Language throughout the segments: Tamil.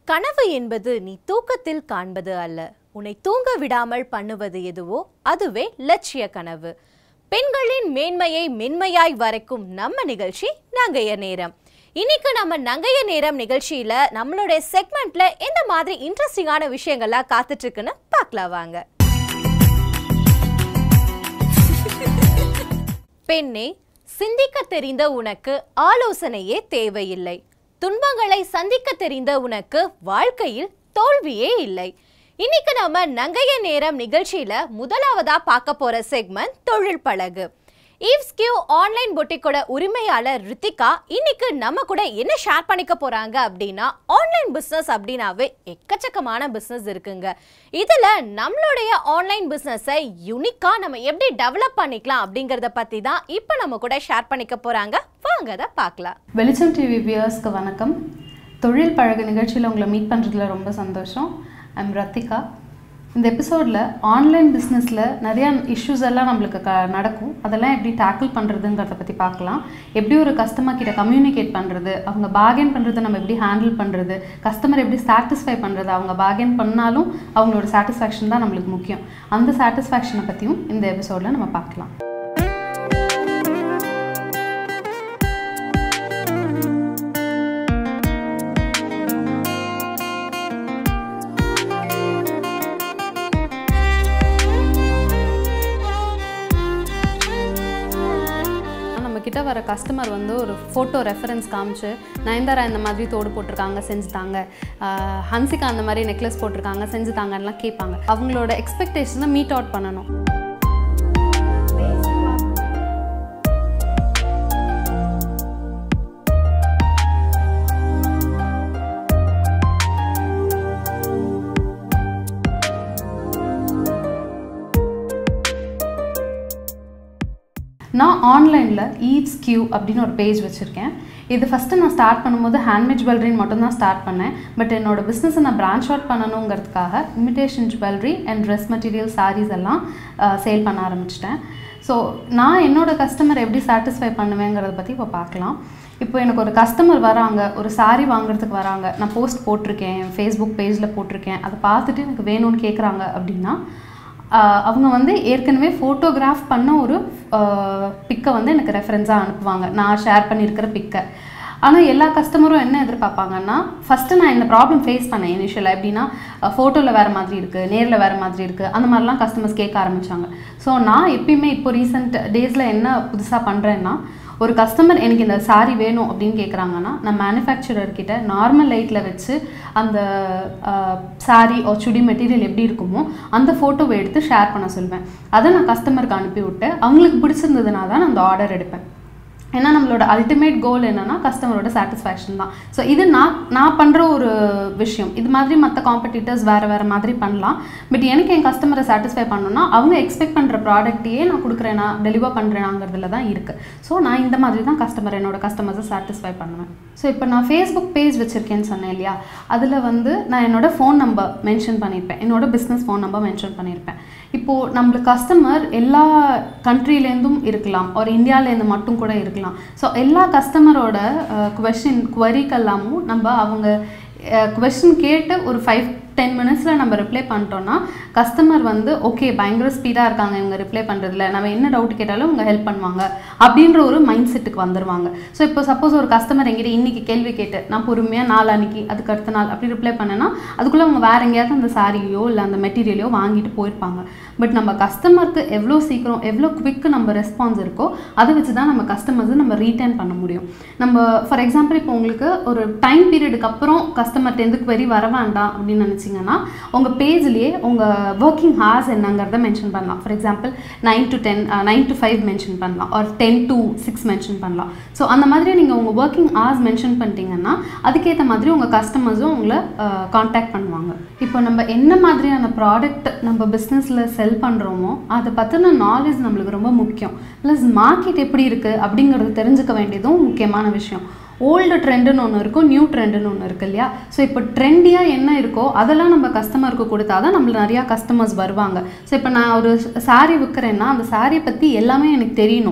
கனவு என்பது நீ தூக்கத்தில் காண்பது அல்ல உன்னை தூங்க விடாமல் பண்ணுவது எதுவோ அதுவே லட்சிய கனவு பெண்களின் மேன்மையை மென்மையாய் வரைக்கும் நம்ம நிகழ்ச்சி நங்கைய நேரம் இன்னைக்கு நம்ம நங்கைய நேரம் நிகழ்ச்சியில நம்மளுடைய செக்மெண்ட்ல எந்த மாதிரி இன்ட்ரெஸ்டிங்கான விஷயங்கள்லாம் காத்துட்டு இருக்குன்னு பார்க்கலாம் வாங்க பெண்ணே சிந்திக்க தெரிந்த உனக்கு ஆலோசனையே தேவையில்லை துன்பங்களை சந்திக்க தெரிந்த உனக்கு வாழ்க்கையில் தோல்வியே இல்லை இன்னைக்கு நம்ம நங்கைய நேரம் நிகழ்ச்சியில முதலாவதா பார்க்க போற செக்மெண்ட் தொழில் பழகு ஈவ்ஸ் கியூ ஆன்லைன் பொட்டிக்கோட உரிமையாளர் ரித்திகா இன்னைக்கு நம்ம கூட என்ன ஷேர் பண்ணிக்க போறாங்க அப்படின்னா ஆன்லைன் பிஸ்னஸ் அப்படின்னாவே எக்கச்சக்கமான பிஸ்னஸ் இருக்குங்க இதுல நம்மளுடைய ஆன்லைன் பிஸ்னஸை யுனிக்கா நம்ம எப்படி டெவலப் பண்ணிக்கலாம் அப்படிங்கறத பத்தி தான் இப்போ நம்ம கூட ஷேர் பண்ணிக்க போறாங்க வாங்க அதை பார்க்கலாம் வெளிச்சம் டிவி வியூவர்ஸ்க்கு வணக்கம் தொழில் பழகு நிகழ்ச்சியில் உங்களை மீட் பண்ணுறதுல ரொம்ப சந்தோஷம் ஐம் ரத்திகா இந்த எபிசோடில் ஆன்லைன் பிஸ்னஸில் நிறையா இஷ்யூஸ் எல்லாம் நம்மளுக்கு க நடக்கும் அதெல்லாம் எப்படி டேக்கிள் பண்ணுறதுங்கிறத பற்றி பார்க்கலாம் எப்படி ஒரு கஸ்டமர் கிட்ட கம்யூனிகேட் பண்ணுறது அவங்க பார்கென் பண்ணுறதை நம்ம எப்படி ஹேண்டில் பண்ணுறது கஸ்டமர் எப்படி சாட்டிஸ்ஃபை பண்ணுறது அவங்க பார்கென் பண்ணாலும் அவங்களோட சாட்டிஸ்ஃபேக்ஷன் தான் நம்மளுக்கு முக்கியம் அந்த சாட்டிஸ்ஃபேக்ஷனை பற்றியும் இந்த எபிசோடில் நம்ம பார்க்கலாம் நம்ம கிட்ட வர கஸ்டமர் வந்து ஒரு ஃபோட்டோ ரெஃபரன்ஸ் காமிச்சு நயன்தாரா இந்த மாதிரி தோடு போட்டிருக்காங்க செஞ்சு தாங்க ஆஹ் ஹன்சிகா அந்த மாதிரி நெக்லஸ் போட்டிருக்காங்க செஞ்சு தாங்கலாம் கேட்பாங்க அவங்களோட எக்ஸ்பெக்டேஷனை மீட் அவுட் பண்ணணும் நான் ஆன்லைனில் ஈட்ஸ் கியூ அப்படின்னு ஒரு பேஜ் வச்சுருக்கேன் இது ஃபஸ்ட்டு நான் ஸ்டார்ட் பண்ணும்போது ஹேண்ட்மேட் ஜுவல்லரின்னு மட்டும் தான் ஸ்டார்ட் பண்ணேன் பட் என்னோட பிஸ்னஸை நான் பிரான்ச் அவுட் பண்ணணுங்கிறதுக்காக imitation jewellery and dress material saris எல்லாம் சேல் பண்ண ஆரம்பிச்சிட்டேன் ஸோ நான் என்னோட கஸ்டமர் எப்படி சாட்டிஸ்ஃபை பண்ணுவேங்கிறத பற்றி இப்போ பார்க்கலாம் இப்போ எனக்கு ஒரு கஸ்டமர் வராங்க ஒரு saree வாங்குறதுக்கு வராங்க நான் போஸ்ட் போட்டிருக்கேன் ஃபேஸ்புக் பேஜில் போட்டிருக்கேன் அதை பார்த்துட்டு எனக்கு வேணும்னு கேட்குறாங்க அப்படின்னா ஆஹ் அவங்க வந்து ஏற்கனவே ஃபோட்டோகிராஃப் பண்ண ஒரு பிக்கை வந்து எனக்கு ரெஃபரன்ஸாக அனுப்புவாங்க நான் ஷேர் பண்ணியிருக்கிற பிக்கை ஆனால் எல்லா கஸ்டமரும் என்ன எதிர்பார்ப்பாங்கன்னா ஃபஸ்ட்டு நான் இந்த ப்ராப்ளம் ஃபேஸ் பண்ணேன் இனிஷியலாக எப்படின்னா ஃபோட்டோவில் வேறு மாதிரி இருக்குது நேரில் வேறு மாதிரி இருக்குது அந்த மாதிரிலாம் கஸ்டமர்ஸ் கேட்க ஆரம்பித்தாங்க ஸோ நான் எப்பயுமே இப்போ ரீசெண்ட் டேஸில் என்ன புதுசாக பண்ணுறேன்னா ஒரு கஸ்டமர் எனக்கு இந்த saree வேணும் அப்படின்னு கேட்குறாங்கன்னா நான் மேனுஃபேக்சரர் கிட்ட நார்மல் லைட்டில் வச்சு அந்த saree ஒரு சுடி மெட்டீரியல் எப்படி இருக்குமோ அந்த ஃபோட்டோவை எடுத்து ஷேர் பண்ண சொல்வேன் அதை நான் கஸ்டமருக்கு அனுப்பி விட்டு அவங்களுக்கு பிடிச்சிருந்ததுனா தான் நான் அந்த ஆர்டர் எடுப்பேன் ஏன்னா நம்மளோட அல்டிமேட் கோல் என்னன்னா கஸ்டமரோட சாட்டிஸ்ஃபேக்ஷன் தான் ஸோ இது நான் நான் பண்ணுற ஒரு விஷயம் இது மாதிரி மற்ற காம்படிட்டர்ஸ் வேறு வேறு மாதிரி பண்ணலாம் பட் எனக்கு என் கஸ்டமரை சாட்டிஸ்ஃபை பண்ணணும்னா அவங்க எக்ஸ்பெக்ட் பண்ணுற ப்ராடக்ட்டையே நான் கொடுக்குறேனா டெலிவர் பண்ணுறேனாங்கிறதுல தான் இருக்குது ஸோ நான் இந்த மாதிரி தான் கஸ்டமர் என்னோட கஸ்டமர்ஸை சாட்டிஸ்ஃபை பண்ணுவேன் ஸோ இப்போ நான் ஃபேஸ்புக் பேஜ் வச்சுருக்கேன்னு சொன்னேன் இல்லையா அதில் வந்து நான் என்னோட ஃபோன் நம்பர் மென்ஷன் பண்ணியிருப்பேன் என்னோட பிஸ்னஸ் ஃபோன் நம்பர் மென்ஷன் பண்ணியிருப்பேன் இப்போது நம்மளுக்கு கஸ்டமர் எல்லா கண்ட்ரிலேருந்தும் இருக்கலாம் ஒரு இந்தியாவிலேருந்து மட்டும் கூட இருக்கலாம் ஸோ எல்லா கஸ்டமரோட கொஷின் குவரிக்கெல்லாமும் நம்ம அவங்க கொஷின் கேட்டு ஒரு ஃபைவ் டென் மினிட்ஸில் நம்ம ரிப்ளை பண்ணிட்டோம்னா கஸ்டமர் வந்து ஓகே பயங்கர ஸ்பீடாக இருக்காங்க இவங்க ரிப்ளை பண்ணுறதுல நம்ம என்ன டவுட் கேட்டாலும் இவங்க ஹெல்ப் பண்ணுவாங்க அப்படின்ற ஒரு மைண்ட் செட்டுக்கு வந்துருவாங்க ஸோ இப்போ சப்போஸ் ஒரு கஸ்டமர் எங்கிட்ட இன்னைக்கு கேள்வி கேட்டு நான் பொறுமையாக நாள் அன்னைக்கு அதுக்கு அடுத்த நாள் அப்படி ரிப்ளை பண்ணேன்னா அதுக்குள்ளே அவங்க வேற எங்கேயாவது அந்த சாரியோ இல்லை அந்த மெட்டீரியலையோ வாங்கிட்டு போயிருப்பாங்க பட் நம்ம கஸ்டமருக்கு எவ்வளோ சீக்கிரம் எவ்வளோ குவிக்கு நம்ம ரெஸ்பான்ஸ் இருக்கோ அதை வச்சு தான் நம்ம கஸ்டமர்ஸை நம்ம ரீட்டைன் பண்ண முடியும் நம்ம ஃபார் எக்ஸாம்பிள் இப்போ உங்களுக்கு ஒரு டைம் பீரியடுக்கு அப்புறம் கஸ்டமர்ட்டேருந்து query வர வேண்டாம் அப்படின்னு நினச்சிங்கன்னா உங்கள் பேஜ்லேயே உங்கள் ஒர்க்கிங் ஹார்ஸ் என்னங்கிறத மென்ஷன் பண்ணலாம் for example nine to ten nine to five mention பண்ணலாம் ஒரு டென் டு சிக்ஸ் மென்ஷன் பண்ணலாம் ஸோ அந்த மாதிரி நீங்கள் உங்கள் ஒர்க்கிங் ஹார்ஸ் மென்ஷன் பண்ணிட்டீங்கன்னா அதுக்கேற்ற மாதிரி உங்கள் கஸ்டமர்ஸும் உங்களை காண்டாக்ட் பண்ணுவாங்க இப்போ நம்ம என்ன மாதிரியான ப்ராடக்ட் நம்ம பிஸ்னஸில் செல் பண்ணுறோமோ அதை பற்றின நாலேஜ் நம்மளுக்கு ரொம்ப முக்கியம் ப்ளஸ் மார்க்கெட் எப்படி இருக்குது அப்படிங்கிறது தெரிஞ்சுக்க வேண்டியதும் முக்கியமான விஷயம் ஓல்டு ட்ரெண்டுன்னு ஒன்று இருக்கும் நியூ ட்ரெண்டுன்னு ஒன்று இருக்கு இல்லையா ஸோ இப்போ ட்ரெண்டியாக என்ன இருக்கோ அதெல்லாம் நம்ம கஸ்டமருக்கு கொடுத்தா தான் நம்மளுக்கு நிறையா கஸ்டமர்ஸ் வருவாங்க ஸோ இப்போ நான் ஒரு saree விற்கிறேன்னா அந்த saree பற்றி எல்லாமே எனக்கு தெரியணும்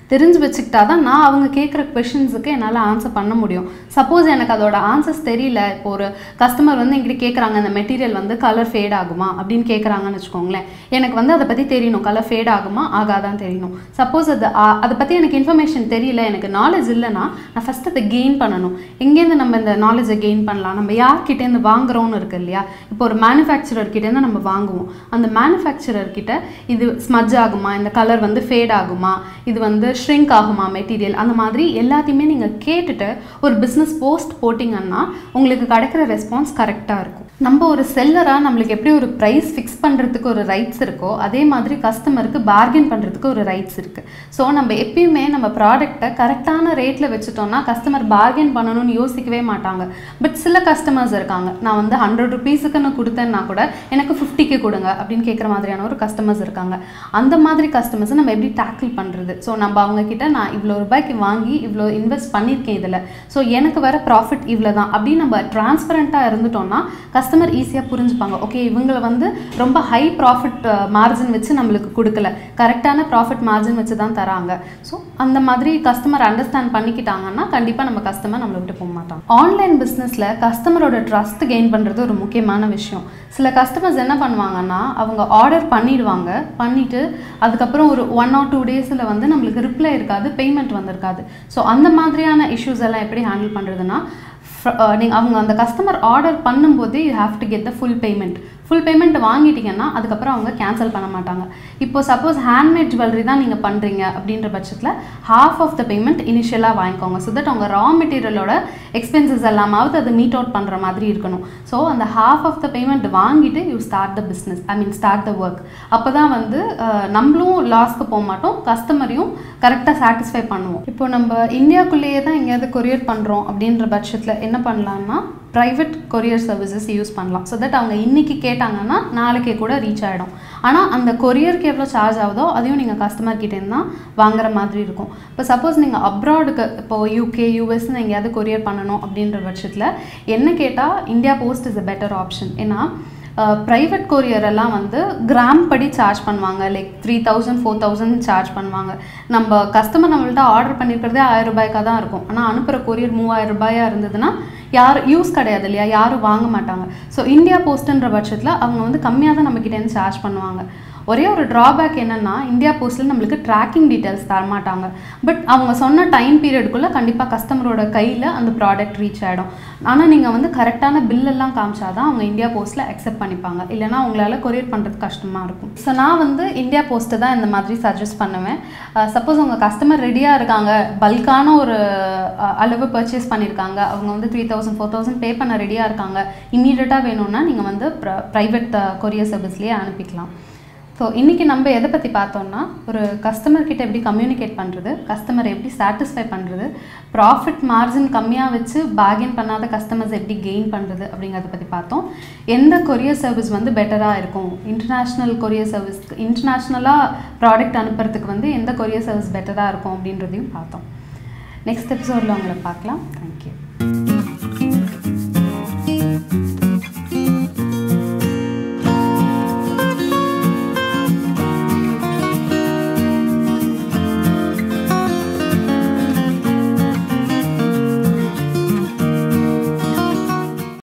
தெரிஞ்சு வச்சுக்கிட்டா தான் நான் அவங்க கேட்குற கொஷின்ஸுக்கு என்னால் ஆன்சர் பண்ண முடியும் சப்போஸ் எனக்கு அதோட ஆன்சர்ஸ் தெரியல இப்போ ஒரு கஸ்டமர் வந்து எங்கிட்ட கேட்குறாங்க அந்த மெட்டீரியல் வந்து கலர் ஃபேட் ஆகுமா அப்படின்னு கேட்குறாங்கன்னு வச்சுக்கோங்களேன் எனக்கு வந்து அதை பற்றி தெரியணும் கலர் ஃபேட் ஆகுமா ஆகாதான் தெரியணும் சப்போஸ் அது ஆ- அதை பற்றி எனக்கு இன்ஃபர்மேஷன் தெரியல எனக்கு நாலேஜ் இல்லைன்னா நான் ஃபஸ்ட் அதை கெயின் பண்ணணும் எங்கேருந்து நம்ம இந்த நாலேஜை கெயின் பண்ணலாம் நம்ம யார்கிட்டேருந்து வாங்குறோம்னு இருக்கு இல்லையா இப்போ ஒரு மேனுஃபேக்சரர் கிட்டேருந்து நம்ம வாங்குவோம் அந்த மேனுஃபேக்சரர் கிட்ட இது ஸ்மஜ் ஆகுமா இந்த கலர் வந்து ஃபேட் ஆகுமா இது வந்து ஷ்ரிங்க் ஆகுமா மெட்டீரியல் அந்த மாதிரி எல்லாத்தையுமே நீங்கள் கேட்டுட்டு ஒரு பிஸ்னஸ் போஸ்ட் போட்டிங்கன்னா உங்களுக்கு கிடைக்கிற ரெஸ்பான்ஸ் கரெக்டாக இருக்கும் நம்ம ஒரு செல்லராக நம்மளுக்கு எப்படி ஒரு ப்ரைஸ் ஃபிக்ஸ் பண்ணுறதுக்கு ஒரு ரைட்ஸ் இருக்கோ அதே மாதிரி கஸ்டமருக்கு பார்கெயின் பண்ணுறதுக்கு ஒரு ரைட்ஸ் இருக்குது ஸோ நம்ம எப்பயுமே நம்ம ப்ராடக்ட்டை கரெக்டான ரேட்டில் வச்சுட்டோம்னா கஸ்டமர் பார்கெயின் பண்ணணும்னு யோசிக்கவே மாட்டாங்க பட் சில கஸ்டமர்ஸ் இருக்காங்க நான் வந்து ஹண்ட்ரட் ருபீஸுக்கு நான் கொடுத்தேன்னா கூட எனக்கு ஃபிஃப்டிக்கு கொடுங்க அப்படின்னு கேட்குற மாதிரியான ஒரு கஸ்டமர்ஸ் இருக்காங்க அந்த மாதிரி கஸ்டமர்ஸை நம்ம எப்படி டேக்கிள் பண்ணுறது ஸோ நம்ம அவங்க கிட்ட நான் இவ்வளோ ரூபாய்க்கு வாங்கி இவ்வளோ இன்வெஸ்ட் பண்ணியிருக்கேன் இதில் ஸோ எனக்கு வர ப்ராஃபிட் இவ்வளோ தான் அப்படின்னு நம்ம டிரான்ஸ்பரண்ட்டாக இருந்துட்டோம்னா கஸ்டமர் ஈஸியாக புரிஞ்சுப்பாங்க ஓகே இவங்களை வந்து ரொம்ப ஹை ப்ராஃபிட் மார்ஜின் வச்சு நம்மளுக்கு கொடுக்கல கரெக்டான ப்ராஃபிட் மார்ஜின் வச்சு தான் தராங்க ஸோ அந்த மாதிரி கஸ்டமர் அண்டர்ஸ்டாண்ட் பண்ணிக்கிட்டாங்கன்னா கண்டிப்பாக நம்ம கஸ்டமர் நம்மளை விட்டு போக மாட்டாங்க ஆன்லைன் பிஸ்னஸில் கஸ்டமரோட ட்ரஸ்ட் கெயின் பண்ணுறது ஒரு முக்கியமான விஷயம் சில கஸ்டமர்ஸ் என்ன பண்ணுவாங்கன்னா அவங்க ஆர்டர் பண்ணிடுவாங்க பண்ணிவிட்டு அதுக்கப்புறம் ஒரு ஒன் ஆர் டூ டேஸில் வந்து நம்மளுக்கு ரிப்ளை இருக்காது பேமெண்ட் வந்திருக்காது ஸோ அந்த மாதிரியான இஷ்யூஸ் எல்லாம் எப்படி ஹேண்டில் பண்ணுறதுன்னா நீங்கள் அவங்க அந்த கஸ்டமர் ஆர்டர் பண்ணும்போதே you have to get the full payment full payment வாங்கிட்டீங்கன்னா அதுக்கப்புறம் அவங்க கேன்சல் பண்ண மாட்டாங்க இப்போ சப்போஸ் ஹேண்ட்மேட் ஜுவல்லரி தான் நீங்கள் பண்ணுறீங்க அப்படின்ற பட்சத்தில் ஹாஃப் ஆஃப் த பேமெண்ட் இனிஷியலாக வாங்கிக்கோங்க ஸோ தட் அவங்க ரா மெட்டீரியலோட எக்ஸ்பென்சஸ் எல்லாமாவது அது மீட் அவுட் பண்ணுற மாதிரி இருக்கணும் ஸோ அந்த ஹாஃப் ஆஃப் த பேமெண்ட் வாங்கிட்டு you start the business I mean start the work அப்போ தான் வந்து அஹ், நம்மளும் லாஸ்க்கு போக மாட்டோம் கஸ்டமரையும் கரெக்டாக சாட்டிஸ்ஃபை பண்ணுவோம் இப்போ நம்ம இந்தியாக்குள்ளேயே தான் எங்கேயாவது கொரியர் பண்ணுறோம் அப்படின்ற பட்சத்தில் என்ன பண்ணலாம்னா ப்ரைவேட் கொரியர் சர்வீசஸ் யூஸ் பண்ணலாம் ஸோ தட் அவங்க இன்னைக்கு கேட்டாங்கன்னா நாளைக்கே கூட ரீச் ஆகிடும் ஆனால் அந்த கொரியருக்கு எவ்வளோ சார்ஜ் ஆகுதோ அதையும் நீங்கள் கஸ்டமர் கிட்டேருந்து தான் வாங்குற மாதிரி இருக்கும் இப்போ சப்போஸ் நீங்கள் அப்ராடுக்கு இப்போ யூகே யூஎஸ்ன்னு எங்கேயாவது கொரியர் பண்ணணும் அப்படின்ற பட்சத்தில் என்ன கேட்டால் India post is a better option ஏன்னா ப்ரைவேட் கொரியர் எல்லாம் வந்து கிராம் படி சார்ஜ் பண்ணுவாங்க like three thousand four thousand charge பண்ணுவாங்க நம்ம கஸ்டமர் நம்மள்ட்ட ஆர்டர் பண்ணியிருக்கிறதே ஆயிரம் ரூபாய்க்காக தான் இருக்கும் ஆனால் அனுப்புகிற கொரியர் மூவாயிரம் ரூபாயா இருந்ததுன்னா யார் யூஸ் கிடையாது இல்லையா யாரும் வாங்க மாட்டாங்க ஸோ இந்தியா போஸ்ட்டுன்ற பட்சத்தில் அவங்க வந்து கம்மியாக தான் நம்மக்கிட்டேருந்து சார்ஜ் பண்ணுவாங்க ஒரே ஒரு ட்ராபேக் என்னன்னா இந்தியா போஸ்ட்டில் நம்மளுக்கு ட்ராக்கிங் டீட்டெயில்ஸ் தரமாட்டாங்க பட் அவங்க சொன்ன டைம் பீரியடுக்குள்ளே கண்டிப்பாக கஸ்டமரோட கையில் அந்த ப்ராடக்ட் ரீச் ஆகிடும் ஆனால் நீங்கள் வந்து கரெக்டான பில்லெல்லாம் காமிச்சாதான் அவங்க இந்தியா போஸ்ட்டில் அக்செப்ட் பண்ணிப்பாங்க இல்லைன்னா உங்களால் கொரியர் பண்ணுறது கஷ்டமாக இருக்கும் ஸோ நான் வந்து இந்தியா போஸ்ட்டை தான் இந்த மாதிரி சஜஸ்ட் பண்ணுவேன் சப்போஸ் உங்கள் கஸ்டமர் ரெடியாக இருக்காங்க பல்கான ஒரு அஹ், அளவு பர்ச்சேஸ் பண்ணியிருக்காங்க அவங்க வந்து three thousand four thousand pay பண்ண ரெடியாக இருக்காங்க இம்மீடியட்டாக வேணும்னா நீங்கள் வந்து ப்ரைவேட் கொரியர் சர்வீஸ்லேயே அனுப்பிக்கலாம் ஸோ இன்றைக்கி நம்ம எதை பற்றி பார்த்தோம்னா ஒரு கஸ்டமர் கிட்ட எப்படி கம்யூனிகேட் பண்ணுறது கஸ்டமர் எப்படி சாட்டிஸ்ஃபை பண்ணுறது ப்ராஃபிட் மார்ஜின் கம்மியாக வச்சு பார்கெயின் பண்ணாத கஸ்டமர்ஸ் எப்படி கெயின் பண்ணுறது அப்படிங்கிறத பற்றி பார்த்தோம் எந்த கொரியர் சர்வீஸ் வந்து பெட்டராக இருக்கும் இன்டர்நேஷ்னல் கொரியர் சர்வீஸ் இன்டர்நேஷ்னலாக ப்ராடக்ட் அனுப்புறதுக்கு வந்து எந்த கொரியர் சர்வீஸ் பெட்டராக இருக்கும் அப்படின்றதையும் பார்த்தோம் நெக்ஸ்ட் எபிசோடில் உங்களை பார்க்கலாம் தேங்க்யூ